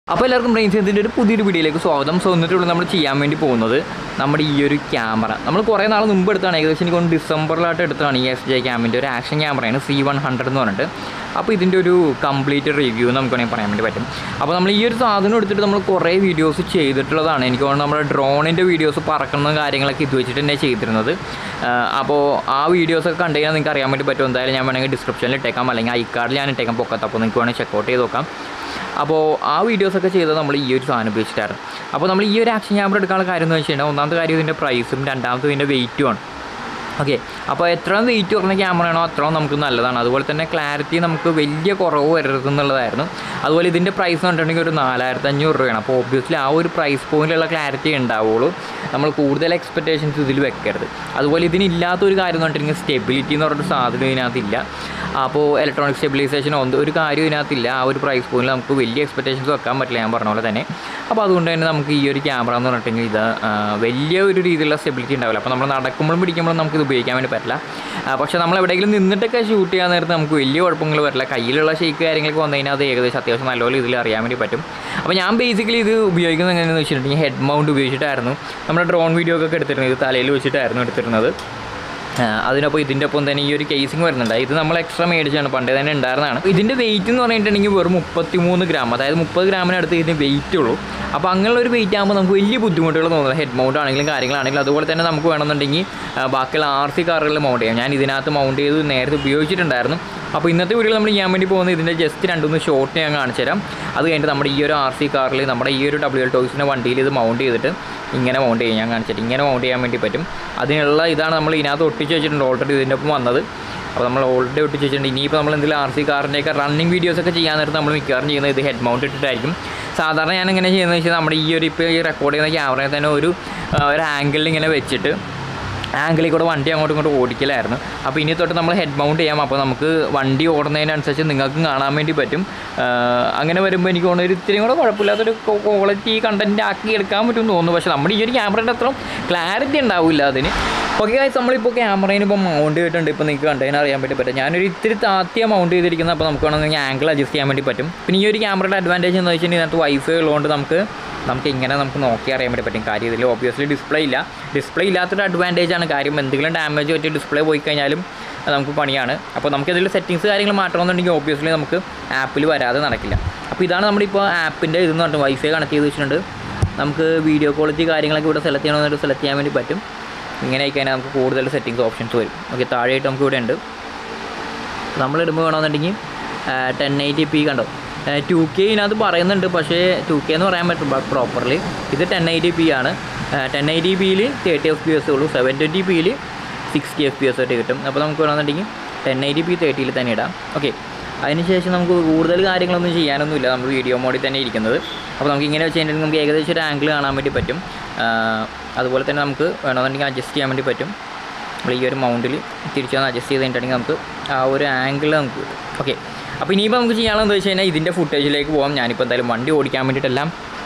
അപ്പോൾ എല്ലാവർക്കും ബ്രെയിൻ സെൻസിൻ്റെ ഒരു പുതിയൊരു വീഡിയോയിലേക്ക് സ്വാഗതം സോ എന്നിട്ടുള്ള നമ്മൾ ചെയ്യാൻ വേണ്ടി പോകുന്നത് നമ്മുടെ ഈ ഒരു ക്യാമറ നമ്മൾ കുറേ നാൾ മുമ്പ് എടുത്താണ് ഏകദേശം എനിക്ക് തോന്നുന്നു ഡിസംബറിലായിട്ട് എടുത്താണ് ഈ എസ് ജെ ക്യാമിൻ്റെ ഒരു ആക്ഷൻ ക്യാമറയാണ് സി വൺ ഹൺഡ്രഡ് എന്ന് പറഞ്ഞിട്ട് അപ്പോൾ ഇതിൻ്റെ ഒരു കംപ്ലീറ്റ് റിവ്യൂ നമുക്ക് വേണമെങ്കിൽ പറയാൻ വേണ്ടി പറ്റും അപ്പോൾ നമ്മൾ ഈ ഒരു സാധനം എടുത്തിട്ട് നമ്മൾ കുറേ വീഡിയോസ് ചെയ്തിട്ടുള്ളതാണ് എനിക്ക് തോന്നുന്നു നമ്മുടെ ഡ്രോണിൻ്റെ വീഡിയോസ് പറക്കുന്ന കാര്യങ്ങളൊക്കെ ഇത് വെച്ചിട്ട് തന്നെ ചെയ്തിരുന്നത് അപ്പോൾ ആ വീഡിയോസൊക്കെ കണ്ടു കഴിഞ്ഞാൽ നിങ്ങൾക്ക് അറിയാൻ വേണ്ടി പറ്റും എന്തായാലും ഞാൻ വേണമെങ്കിൽ ഡിസ്ക്രിപ്ഷനിൽ ഇട്ടേക്കാം അല്ലെങ്കിൽ ഐ കാർഡിൽ ഞാൻ ഇട്ടേക്കാം പൊക്കത്ത് അപ്പോൾ നിങ്ങൾക്ക് വേണമെങ്കിൽ ചെക്കൗട്ട് ചെയ്ത് നോക്കാം അപ്പോൾ ആ വീഡിയോസൊക്കെ ചെയ്തത് നമ്മൾ ഈ ഒരു സാധനം ഉപയോഗിച്ചിട്ടായിരുന്നു അപ്പോൾ നമ്മൾ ഈ ഒരു ആക്ഷൻ ക്യാമറ എടുക്കാനുള്ള കാര്യം എന്ന് വെച്ച് കഴിഞ്ഞാൽ ഒന്നാമത്തെ കാര്യം ഇതിൻ്റെ പ്രൈസും രണ്ടാമത്തെ ഇതിൻ്റെ വെയിറ്റുമാണ് ഓക്കെ അപ്പോൾ എത്ര വെയിറ്റ് കുറഞ്ഞ ക്യാമറയാണോ അത്രയും നമുക്ക് നല്ലതാണ് അതുപോലെ തന്നെ ക്ലാരിറ്റി നമുക്ക് വലിയ കുറവ് വരരുത് എന്നുള്ളതായിരുന്നു അതുപോലെ ഇതിൻ്റെ പ്രൈസ് എന്ന് പറഞ്ഞിട്ടുണ്ടെങ്കിൽ ഒരു നാലായിരത്തി അഞ്ഞൂറ് രൂപയാണ് അപ്പോൾ ഒബ്വിയസ്ലി ആ ഒരു പ്രൈസ് പോയിന്റിലുള്ള ക്ലാരിറ്റി ഉണ്ടാവുള്ളൂ നമ്മൾ കൂടുതൽ എക്സ്പെക്റ്റേഷൻസ് ഇതിൽ വെക്കരുത് അതുപോലെ ഇതിനില്ലാത്തൊരു കാര്യം എന്ന് പറഞ്ഞിട്ടുണ്ടെങ്കിൽ സ്റ്റെബിലിറ്റി എന്ന് പറഞ്ഞൊരു സാധനം ഇതിനകത്തില്ല അപ്പോൾ ഇലക്ട്രോണിക് സ്റ്റെബിലൈസേഷനോ ഒന്നും ഒരു കാര്യം ഇതിനകത്തില്ല ആ ഒരു പ്രൈസ് പോയിന്റിൽ നമുക്ക് വലിയ എക്സ്പെക്റ്റേഷൻസ് വെക്കാൻ പറ്റില്ല ഞാൻ പറഞ്ഞ പോലെ തന്നെ അപ്പോൾ അതുകൊണ്ട് തന്നെ നമുക്ക് ഈ ഒരു ക്യാമറ എന്ന് പറഞ്ഞിട്ടുണ്ടെങ്കിൽ ഇത് ആ, വലിയ ഒരു രീതിയിലുള്ള സ്റ്റെബിലിറ്റി ഉണ്ടാവില്ല അപ്പോൾ നമ്മൾ നടക്കുമ്പോഴും പിടിക്കുമ്പോഴും നമുക്ക് ഇത് ഉപയോഗിക്കാൻ വേണ്ടി പറ്റില്ല ആ, പക്ഷേ നമ്മൾ എവിടെയെങ്കിലും നിന്നിട്ടൊക്കെ ഷൂട്ട് ചെയ്യാൻ നേരത്ത് നമുക്ക് വലിയ കുഴപ്പങ്ങൾ വരില്ല കയ്യിലുള്ള ഷേക്ക് കാര്യങ്ങളൊക്കെ വന്നു കഴിഞ്ഞാൽ അത് ഏകദേശം അത്യാവശ്യം നല്ലപോലെ ഇതിൽ അറിയാൻ വേണ്ടി പറ്റും അപ്പോൾ ഞാൻ ബേസിക്കലി ഇത് ഉപയോഗിക്കുന്നത് എങ്ങനെയാണെന്ന് വെച്ചിട്ടുണ്ടെങ്കിൽ ഹെഡ് മൗണ്ട് ഉപയോഗിച്ചിട്ടായിരുന്നു നമ്മുടെ ഡ്രോൺ വീഡിയോ ഒക്കെ എടുത്തിരുന്നത് ഇത് തലയിൽ വെച്ചിട്ടായിരുന്നു എടുത്തിരുന്നത് ആ, അതിനൊപ്പം ഇതിൻ്റെ ഒപ്പം തന്നെ ഈ ഒരു കേസിങ് വരുന്നുണ്ട് ഇത് നമ്മൾ എക്സ്ട്രാ മേടിച്ചാണ് പണ്ടേ തന്നെ ഉണ്ടായിരുന്നതാണ് അപ്പോൾ ഇതിൻ്റെ വെയിറ്റ് എന്ന് പറഞ്ഞിട്ടുണ്ടെങ്കിൽ വെറും മുപ്പത്തി മൂന്ന് ഗ്രാം അതായത് മുപ്പത് ഗ്രാമിനടുത്ത് ഇതിന് വെയിറ്റ് ഉള്ളൂ അപ്പോൾ അങ്ങനെയുള്ള ഒരു വെയിറ്റ് ആകുമ്പോൾ നമുക്ക് വലിയ ബുദ്ധിമുട്ടുകൾ തോന്നുന്നത് ഹെഡ് മൗണ്ട് ആണെങ്കിലും കാര്യങ്ങളാണെങ്കിലും അതുപോലെ തന്നെ നമുക്ക് വേണമെന്നുണ്ടെങ്കിൽ ആ, ബാക്കിയുള്ള ആർ സി കാറുകളിൽ മൗണ്ട് ചെയ്യാം ഞാൻ ഇതിനകത്ത് മൗണ്ട് ചെയ്ത് നേരത്തെ ഉപയോഗിച്ചിട്ടുണ്ടായിരുന്നു അപ്പോൾ ഇന്നത്തെ വീഡിയോയിൽ നമ്മൾ ചെയ്യാൻ വേണ്ടി പോകുന്നത് ഇതിൻ്റെ ജസ്റ്റ് രണ്ടുമൂന്ന് ഷോർട്ട് ഞാൻ കാണിച്ചു തരാം അത് കഴിഞ്ഞിട്ട് നമ്മുടെ ഈ ഒരു ആർ സി കാറിൽ നമ്മുടെ ഈ ഒരു ഡബ്ല്യു എൽ ടോയ്സിൻ്റെ വണ്ടിയിൽ ഇത് മൗണ്ട് ചെയ്തിട്ട് ഇങ്ങനെ മൗണ്ട് ചെയ്യാം ഞാൻ കാണിച്ചിട്ട് ഇങ്ങനെ മൗണ്ട് ചെയ്യാൻ വേണ്ടി പറ്റും അതിനുള്ള ഇതാണ് നമ്മൾ ഇതിനകത്ത് ഒട്ടിച്ച് വെച്ചിട്ടുണ്ട് ഓൾറെഡി ഇതിൻ്റെ ഒപ്പം വന്നത് അപ്പോൾ നമ്മൾ ഓൾറെഡി ഒട്ടിച്ച് വെച്ചിട്ടുണ്ട് ഇനിയിപ്പോൾ നമ്മൾ എന്തെങ്കിലും ആർ സി കാറിൻ്റെയൊക്കെ റണ്ണിങ് വീഡിയോസൊക്കെ ചെയ്യാൻ നേരത്ത് നമ്മൾ മിക്കവാറും ചെയ്യുന്നത് ഇത് ഹെഡ് മൗണ്ട് ഇട്ടിട്ടായിരിക്കും സാധാരണ ഞാൻ എങ്ങനെ ചെയ്യുന്നത് വെച്ചാൽ നമ്മുടെ ഈ ഒരു ഇപ്പോൾ ഈ റെക്കോർഡ് ചെയ്യുന്ന ക്യാമറയിൽ തന്നെ ഒരു ആ, ഒരു ആംഗിളിൽ ഇങ്ങനെ വെച്ചിട്ട് ആംഗിളിൽ കൂടെ വണ്ടി അങ്ങോട്ടും ഇങ്ങോട്ടും ഓടിക്കലായിരുന്നു അപ്പോൾ ഇനി തൊട്ട് നമ്മൾ ഹെഡ് മൗണ്ട് ചെയ്യാം അപ്പോൾ നമുക്ക് വണ്ടി ഓടുന്നതിനനുസരിച്ച് നിങ്ങൾക്കും കാണാൻ വേണ്ടി പറ്റും ആ, അങ്ങനെ വരുമ്പോൾ എനിക്ക് തോന്നുന്നു ഒരു ഇത്തിരി കൂടെ കുഴപ്പമില്ലാത്തൊരു ക്വാളിറ്റി കണ്ടൻറ്റ് ആക്കി എടുക്കാൻ പറ്റുമെന്ന് തോന്നുന്നു പക്ഷേ നമ്മുടെ ഈ ഒരു ക്യാമറയുടെ അത്ര ക്ലാരിറ്റി ഉണ്ടാവില്ല അതിന് ഓക്കെ ഗൈസ് നമ്മളിപ്പോൾ ക്യാമറയിൽ ഇപ്പോൾ മൗണ്ട് ചെയ്തിട്ടുണ്ട് ഇപ്പോൾ നിങ്ങൾക്ക് കണ്ടതിന് അറിയാൻ വേണ്ടി പറ്റും ഞാനൊരു ഇത്തിരി താത്തിയ മൗണ്ട് ചെയ്തിരിക്കുന്നത് അപ്പോൾ നമുക്ക് വേണമെങ്കിൽ ആംഗിൾ അഡ്ജസ്റ്റ് ചെയ്യാൻ വേണ്ടി പറ്റും പിന്നെ ഈ ഒരു ക്യാമറയുടെ അഡ്വാൻറ്റേജ് എന്ന് വെച്ചിട്ടുണ്ടെങ്കിൽ ഇതിനകത്ത് വൈഫൈ ഉള്ളതുകൊണ്ട് നമുക്ക് നമുക്ക് ഇങ്ങനെ നമുക്ക് നോക്കി അറിയാൻ വേണ്ടി പറ്റും കാര്യം ഇതിൽ ഓബിയസ്ലി ഡിസ്പ്ലേ ഇല്ല ഡിസ്പ്ലേ ഇല്ലാത്തൊരു അഡ്വാൻറ്റേജ് ആണ് കാര്യം എന്തെങ്കിലും ഡാമേജ് പറ്റി ഡിസ്പ്ലേ പോയി കഴിഞ്ഞാലും അത് നമുക്ക് പണിയാണ് അപ്പോൾ നമുക്ക് ഇതിൽ സെറ്റിങ്സ് കാര്യങ്ങൾ മാറ്റണമെന്നുണ്ടെങ്കിൽ ഓബിയസ്ലി നമുക്ക് ആപ്പിൽ വരാതെ നടക്കില്ല അപ്പോൾ ഇതാണ് നമ്മുടെ ഇപ്പോൾ ആപ്പിൻ്റെ ഇതെന്ന് പറഞ്ഞിട്ട് വൈഫൈ കണക്ട് ചെയ്ത് വെച്ചിട്ടുണ്ട് നമുക്ക് വീഡിയോ ക്വാളിറ്റി കാര്യങ്ങളൊക്കെ ഇവിടെ സെലക്ട് ചെയ്യണമെന്നൊരു സെലക്ട് ചെയ്യാൻ വേണ്ടി പറ്റും ഇങ്ങനെ ആയി കഴിഞ്ഞാൽ നമുക്ക് കൂടുതൽ സെറ്റിങ്സ് ഓപ്ഷൻസ് വരും ഓക്കെ താഴെയായിട്ട് നമുക്ക് ഇവിടെ ഉണ്ട് നമ്മളിടുമ്പോൾ വേണമെന്നുണ്ടെങ്കിൽ ടെൻ എയ്റ്റി പി കണ്ടോ ടു കെ ഇതിനകത്ത് പറയുന്നുണ്ട് പക്ഷേ ടു കെ എന്ന് പറയാൻ പറ്റും പ്രോപ്പർലി ഇത് ടെൻ എയ്റ്റി പി ആണ് ടെൻ എയ്റ്റി പിയിൽ തേർട്ടി എഫ് പി എസ് ഉള്ളൂ സെവൻ ട്വൻറ്റി പിയിൽ സിക്സ്റ്റി എഫ് പി എസ് ആയിട്ട് കിട്ടും അപ്പോൾ നമുക്ക് വേണമെന്നുണ്ടെങ്കിൽ ടെൻ എയ്റ്റി പി തേർട്ടിയിൽ തന്നെ ഇടാം ഓക്കെ അതിനുശേഷം നമുക്ക് കൂടുതൽ കാര്യങ്ങളൊന്നും ചെയ്യാനൊന്നുമില്ല നമ്മൾ വീഡിയോ മോഡിൽ തന്നെ ഇരിക്കുന്നത് അപ്പോൾ നമുക്ക് ഇങ്ങനെ വെച്ച് കഴിഞ്ഞിട്ടുണ്ടെങ്കിൽ നമുക്ക് ഏകദേശം ഒരു ആംഗിൾ കാണാൻ വേണ്ടി പറ്റും ആ, അതുപോലെ തന്നെ നമുക്ക് വേണമെന്നുണ്ടെങ്കിൽ അഡ്ജസ്റ്റ് ചെയ്യാൻ വേണ്ടി പറ്റും നമ്മൾ ഈ ഒരു മൗണ്ടിൽ തിരിച്ചു വന്ന് അഡ്ജസ്റ്റ് ചെയ്ത് കഴിഞ്ഞിട്ടുണ്ടെങ്കിൽ നമുക്ക് ആ ഒരു ആംഗിൾ നമുക്ക് കിട്ടും ഓക്കെ അപ്പോൾ ഇനിയിപ്പോൾ നമുക്ക് ചെയ്യാനുള്ളത് വെച്ച് കഴിഞ്ഞാൽ ഇതിൻ്റെ ഫുട്ടേജിലേക്ക് പോകാം ഞാനിപ്പോൾ എന്തായാലും വണ്ടി ഓടിക്കാൻ വേണ്ടിയിട്ടെല്ലാം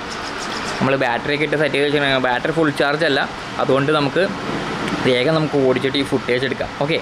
നമ്മൾ ബാറ്ററി ഒക്കെ ഇട്ട് സെറ്റ് ചെയ്ത് വെച്ചിട്ടുണ്ടെങ്കിൽ ബാറ്ററി ഫുൾ ചാർജ് അല്ല അതുകൊണ്ട് നമുക്ക് വേഗം നമുക്ക് ഓടിച്ചിട്ട് ഈ ഫുട്ടേജ് എടുക്കാം ഓക്കെ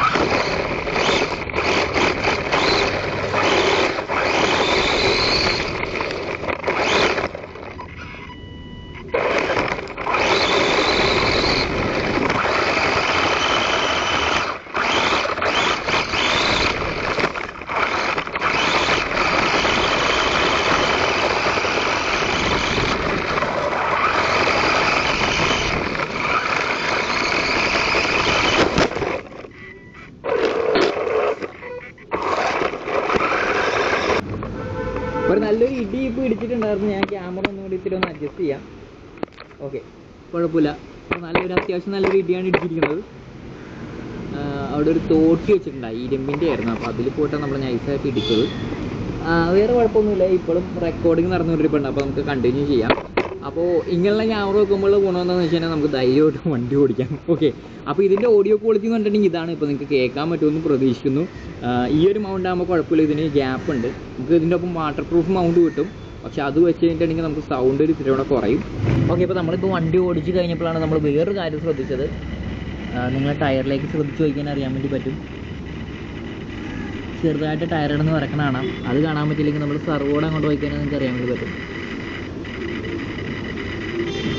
ഒരു നല്ലൊരു ഇടി ഇപ്പോൾ ഇടിച്ചിട്ടുണ്ടായിരുന്നു ഞാൻ ക്യാമറ ഒന്നും കൂടി ഇത്തിരി ഒന്ന് അഡ്ജസ്റ്റ് ചെയ്യാം ഓക്കെ കുഴപ്പമില്ല അപ്പോൾ നല്ലൊരു അത്യാവശ്യം നല്ലൊരു ഇടിയാണ് ഇടിച്ചിരിക്കുന്നത് ആ, അവിടെ ഒരു തോട്ടി വെച്ചിട്ടുണ്ടായി ഇരുമ്പിൻ്റെ ആയിരുന്നു അപ്പോൾ അതിൽ പോയിട്ടാണ് നമ്മൾ നൈസായിട്ട് ഇടിച്ചത് ആ, വേറെ കുഴപ്പമൊന്നുമില്ല ഇപ്പോഴും റെക്കോർഡിങ് നടന്നുകൊണ്ടിരിപ്പുണ്ട് അപ്പോൾ നമുക്ക് കണ്ടിന്യൂ ചെയ്യാം അപ്പോൾ ഇങ്ങനെയുള്ള ക്യാമറ വെക്കുമ്പോൾ ഗുണം എന്താണെന്ന് വെച്ച് കഴിഞ്ഞാൽ നമുക്ക് ധൈര്യമായിട്ട് വണ്ടി ഓടിക്കാം ഓക്കെ അപ്പോൾ ഇതിൻ്റെ ഓഡിയോ ക്വാളിറ്റി എന്ന് പറഞ്ഞിട്ടുണ്ടെങ്കിൽ ഇതാണ് ഇപ്പോൾ നിങ്ങൾക്ക് കേൾക്കാൻ പറ്റുമെന്ന് പ്രതീക്ഷിക്കുന്നു ആ, ഈ ഒരു മൗണ്ട് ആകുമ്പോൾ കുഴപ്പമില്ല ഇതിന് ഗ്യാപ്പ് ഉണ്ട് നമുക്ക് ഇതിൻ്റെ ഒപ്പം വാട്ടർ പ്രൂഫ് മൗണ്ട് കിട്ടും പക്ഷെ അത് വെച്ച് കഴിഞ്ഞിട്ടുണ്ടെങ്കിൽ നമുക്ക് സൗണ്ട് ഒരു ഇത്തിരി കൂടെ കുറയും ഓക്കെ ഇപ്പോൾ നമ്മളിപ്പോൾ വണ്ടി ഓടിച്ച് കഴിഞ്ഞപ്പോഴാണ് നമ്മൾ വേറൊരു കാര്യം ശ്രദ്ധിച്ചത് നിങ്ങൾ ടയറിലേക്ക് ശ്രദ്ധിച്ച് നോക്കിയാൽ അറിയാൻ വേണ്ടി പറ്റും ചെറുതായിട്ട് ടയർ ഇടുന്ന് വരക്കണ കാണാം അത് കാണാൻ പറ്റില്ലെങ്കിൽ നമ്മൾ സർവോട് അങ്ങോട്ട് പോയി കഴിഞ്ഞാൽ നിങ്ങൾക്ക് അറിയാൻ വേണ്ടി പറ്റും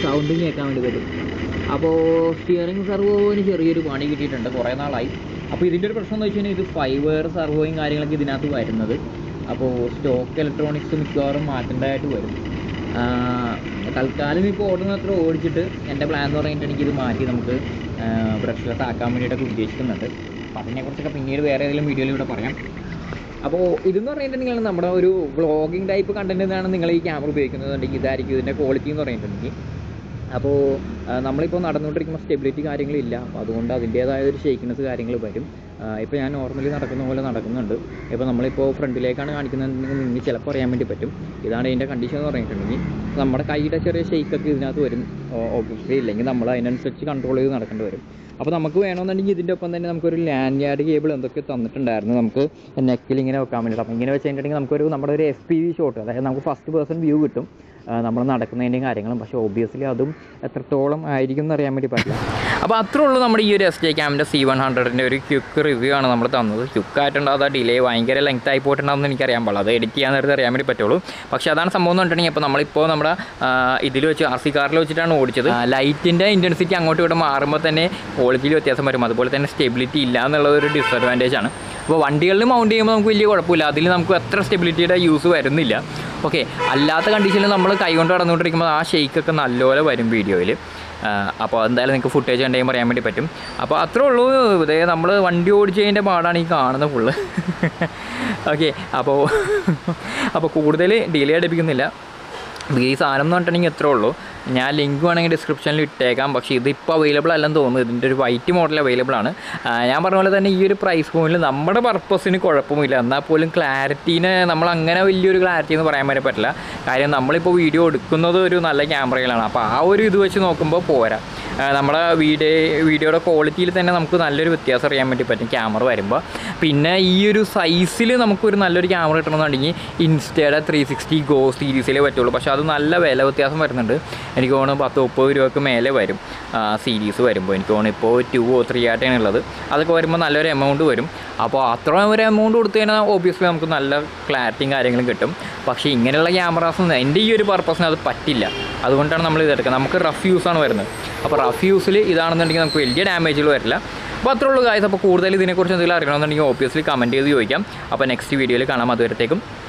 സൗണ്ടും കേൾക്കാൻ വേണ്ടി പറ്റും അപ്പോൾ സ്റ്റിയറിംഗ് സർവോന് ചെറിയൊരു പണി കിട്ടിയിട്ടുണ്ട് കുറേ നാളായി അപ്പോൾ ഇതിൻ്റെ ഒരു പ്രശ്നം എന്ന് വെച്ച് കഴിഞ്ഞാൽ ഇത് ഫൈവ് വെയർ സർവോയും കാര്യങ്ങളൊക്കെ ഇതിനകത്ത് വരുന്നത് അപ്പോൾ സ്റ്റോക്ക് ഇലക്ട്രോണിക്സ് മിക്കവാറും മാറ്റേണ്ടതായിട്ട് വരും ആ, തൽക്കാലം ഇപ്പോൾ ഓടുന്ന അത്ര ഓടിച്ചിട്ട് എൻ്റെ പ്ലാൻ എന്ന് പറഞ്ഞിട്ടുണ്ടെങ്കിൽ ഇത് മാറ്റി നമുക്ക് ബ്രഷ്ലെസ് ആക്കാൻ വേണ്ടിയിട്ടൊക്കെ ഉദ്ദേശിക്കുന്നുണ്ട് അപ്പോൾ അതിനെക്കുറിച്ചൊക്കെ പിന്നീട് വേറെ ഏതെങ്കിലും വീഡിയോയിൽ ഇവിടെ പറയാം അപ്പോൾ ഇതെന്ന് പറഞ്ഞിട്ടുണ്ടെങ്കിൽ നമ്മുടെ ഒരു വ്ളോഗിങ് ടൈപ്പ് കണ്ടൻറ്റിനാണ് നിങ്ങൾ ഈ ക്യാമറ ഉപയോഗിക്കുന്നതുണ്ടെങ്കിൽ ഇതായിരിക്കും ഇതിൻ്റെ ക്വാളിറ്റി എന്ന് പറഞ്ഞിട്ടുണ്ടെങ്കിൽ അപ്പോൾ ആ, നമ്മളിപ്പോൾ നടന്നുകൊണ്ടിരിക്കുമ്പോൾ സ്റ്റെബിലിറ്റി കാര്യങ്ങളില്ല അപ്പോൾ അതുകൊണ്ട് അതിൻ്റേതായ ഒരു ഷേക്കിനെസ് കാര്യങ്ങൾ വരും ഇപ്പോൾ ഞാൻ നോർമലി നടക്കുന്ന പോലെ നടക്കുന്നുണ്ട് ഇപ്പോൾ നമ്മളിപ്പോൾ ഫ്രണ്ടിലേക്കാണ് കാണിക്കുന്നതെന്നുണ്ടെങ്കിൽ നിങ്ങൾക്ക് ചിലപ്പോൾ അറിയാൻ വേണ്ടി പറ്റും ഇതാണ് ഇതിൻ്റെ കണ്ടീഷൻ എന്ന് പറഞ്ഞിട്ടുണ്ടെങ്കിൽ നമ്മുടെ കൈയുടെ ചെറിയ ഷെയ്ക്കൊക്കെ ഇതിനകത്ത് വരും ഓബ്വിയസ്ലി ഇല്ലെങ്കിൽ നമ്മൾ അതിനനുസരിച്ച് കൺട്രോൾ ചെയ്ത് നടക്കേണ്ടി വരും അപ്പോൾ നമുക്ക് വേണമെന്നുണ്ടെങ്കിൽ ഇതിൻ്റെ ഒപ്പം തന്നെ നമുക്കൊരു ലാൻഡ് യാർഡ് കേബിൾ എന്തൊക്കെ തന്നിട്ടുണ്ടായിരുന്നു നമുക്ക് നെക്കിൽ ഇങ്ങനെ വെക്കാൻ വേണ്ടിയിട്ട് അപ്പോൾ ഇങ്ങനെ വെച്ച് കഴിഞ്ഞിട്ടുണ്ടെങ്കിൽ നമുക്കൊരു നമ്മുടെ ഒരു എഫ് പി വി ഷോട്ട് അതായത് നമുക്ക് ഫസ്റ്റ് പേഴ്സൺ വ്യൂ കിട്ടും നമ്മൾ നടക്കുന്നതിൻ്റെയും കാര്യങ്ങളും പക്ഷേ ഒബ്വിയസ്ലി അതും എത്രത്തോളം ആയിരിക്കും എന്ന് അറിയാൻ വേണ്ടി പറ്റില്ല അപ്പോൾ അത്രേ ഉള്ളൂ നമ്മുടെ ഈ ഒരു എസ് ജെ ക്യാമിൻ്റെ സി വൺ ഹൺഡ്രഡിൻ്റെ ഒരു ക്യുക്ക് റിവ്യൂ ആണ് നമ്മൾ തന്നത് ക്യുക്ക് ആയിട്ടുണ്ടാകും അത് ഡിലേ ഭയങ്കര ലെങ്ത് ആയി പോയിട്ടുണ്ടാകുമെന്ന് എനിക്കറിയാൻ പാടില്ല അത് എഡിറ്റ് ചെയ്യാൻ നേരത്തെ അറിയാൻ വേണ്ടി പറ്റുള്ളൂ പക്ഷേ അതാണ് സംഭവം എന്ന് പറഞ്ഞിട്ടുണ്ടെങ്കിൽ ഇപ്പോൾ നമ്മളിപ്പോൾ നമ്മുടെ ഇതിൽ വെച്ച് ആർ സി കാറിൽ വെച്ചിട്ടാണ് ഓടിച്ചത് ലൈറ്റിൻ്റെ ഇൻറ്റൻസിറ്റി അങ്ങോട്ടും ഇങ്ങോട്ടും മാറുമ്പോൾ തന്നെ ക്വാളിറ്റിയിൽ വ്യത്യാസം വരും അതുപോലെ തന്നെ സ്റ്റെബിലിറ്റി ഇല്ല എന്നുള്ളത് ഒരു ഡിസഡ്വാൻറ്റേജ് ആണ് അപ്പോൾ വണ്ടികളിൽ മൗണ്ട് ചെയ്യുമ്പോൾ നമുക്ക് വലിയ കുഴപ്പമില്ല അതിൽ നമുക്ക് അത്ര സ്റ്റെബിലിറ്റിയുടെ യൂസ് വരുന്നില്ല ഓക്കെ അല്ലാത്ത കണ്ടീഷനിൽ നമ്മൾ കൈകൊണ്ട് നടന്നുകൊണ്ടിരിക്കുമ്പോൾ ആ ഷെയ്ക്കൊക്കെ നല്ലപോലെ വരും വീഡിയോയിൽ അപ്പോൾ എന്തായാലും നിങ്ങൾക്ക് ഫുട്ടേജ് കണ്ടെങ്കിൽ പറയാൻ വേണ്ടി പറ്റും അപ്പോൾ അത്രേ ഉള്ളൂ ഇതേ നമ്മൾ വണ്ടി ഓടിച്ചതിൻ്റെ പാടാണ് ഈ കാണുന്നത് ഫുള്ള് ഓക്കെ അപ്പോൾ അപ്പോൾ കൂടുതൽ ഡിലേ അടുപ്പിക്കുന്നില്ല ഈ സാധനം എന്ന് പറഞ്ഞിട്ടുണ്ടെങ്കിൽ എത്രേ ഉള്ളൂ ഞാൻ ലിങ്ക് വേണമെങ്കിൽ ഡിസ്ക്രിപ്ഷനിൽ ഇട്ടേക്കാം പക്ഷേ ഇതിപ്പോൾ അവൈലബിൾ അല്ലെന്ന് തോന്നുന്നു ഇതിൻ്റെ ഒരു വൈറ്റ് മോഡൽ അവൈലബിൾ ആണ് ആ, ഞാൻ പറഞ്ഞ പോലെ തന്നെ ഈ ഒരു പ്രൈസ് പോയിന്റിൽ നമ്മുടെ പർപ്പസിന് കുഴപ്പമില്ല എന്നാൽ പോലും ക്ലാരിറ്റീനെ നമ്മൾ അങ്ങനെ വലിയൊരു ക്ലാരിറ്റി എന്ന് പറയാൻ വേണ്ടി പറ്റില്ല കാര്യം നമ്മളിപ്പോൾ വീഡിയോ എടുക്കുന്നത് ഒരു നല്ല ക്യാമറയിലാണ് അപ്പോൾ ആ ഒരു ഇത് വെച്ച് നോക്കുമ്പോൾ പോരാ ആ, നമ്മുടെ വീഡിയോ വീഡിയോയുടെ ക്വാളിറ്റിയിൽ തന്നെ നമുക്ക് നല്ലൊരു വ്യത്യാസം അറിയാൻ വേണ്ടി പറ്റും ക്യാമറ വരുമ്പോൾ പിന്നെ ഈ ഒരു സൈസിൽ നമുക്കൊരു നല്ലൊരു ക്യാമറ കിട്ടണമെന്നുണ്ടെങ്കിൽ ഇൻസ്റ്റയുടെ ത്രീ സിക്സ്റ്റി ഗോ സീരീസിലേ പറ്റുള്ളൂ പക്ഷേ അത് നല്ല വില വ്യത്യാസം വരുന്നുണ്ട് എനിക്ക് തോന്നുന്നു പത്ത് മുപ്പത് രൂപയ്ക്ക് മേലെ വരും സീരീസ് വരുമ്പോൾ എനിക്ക് തോന്നുന്നു ഇപ്പോൾ ടു ഓ ത്രീ ആയിട്ടാണ് ഉള്ളത് അതൊക്കെ വരുമ്പോൾ നല്ലൊരു എമൗണ്ട് വരും അപ്പോൾ അത്ര ഒരു എമൗണ്ട് കൊടുത്തു കഴിഞ്ഞാൽ ഓബിയസ്ലി നമുക്ക് നല്ല ക്ലാരിറ്റിയും കാര്യങ്ങളും കിട്ടും പക്ഷേ ഇങ്ങനെയുള്ള ക്യാമറാസ് എൻ്റെ ഈ ഒരു പർപ്പസിന് അത് പറ്റില്ല അതുകൊണ്ടാണ് നമ്മൾ ഇതെടുക്കുക നമുക്ക് റഫ് യൂസാണ് വരുന്നത് അപ്പോൾ റഫ് യൂസിൽ ഇതാണെന്നുണ്ടെങ്കിൽ നമുക്ക് വലിയ ഡാമേജുകൾ വരില്ല അപ്പോൾ അത്രേ ഉള്ളൂ കാര്യം അപ്പോൾ കൂടുതൽ ഇതിനെക്കുറിച്ച് എന്തെങ്കിലും അറിയണമെന്നുണ്ടെങ്കിൽ ഓബിയസ്ലി കമൻറ്റ് ചെയ്ത് ചോദിക്കാം അപ്പോൾ നെക്സ്റ്റ് വീഡിയോയിൽ കാണാം അതുവരത്തേക്കും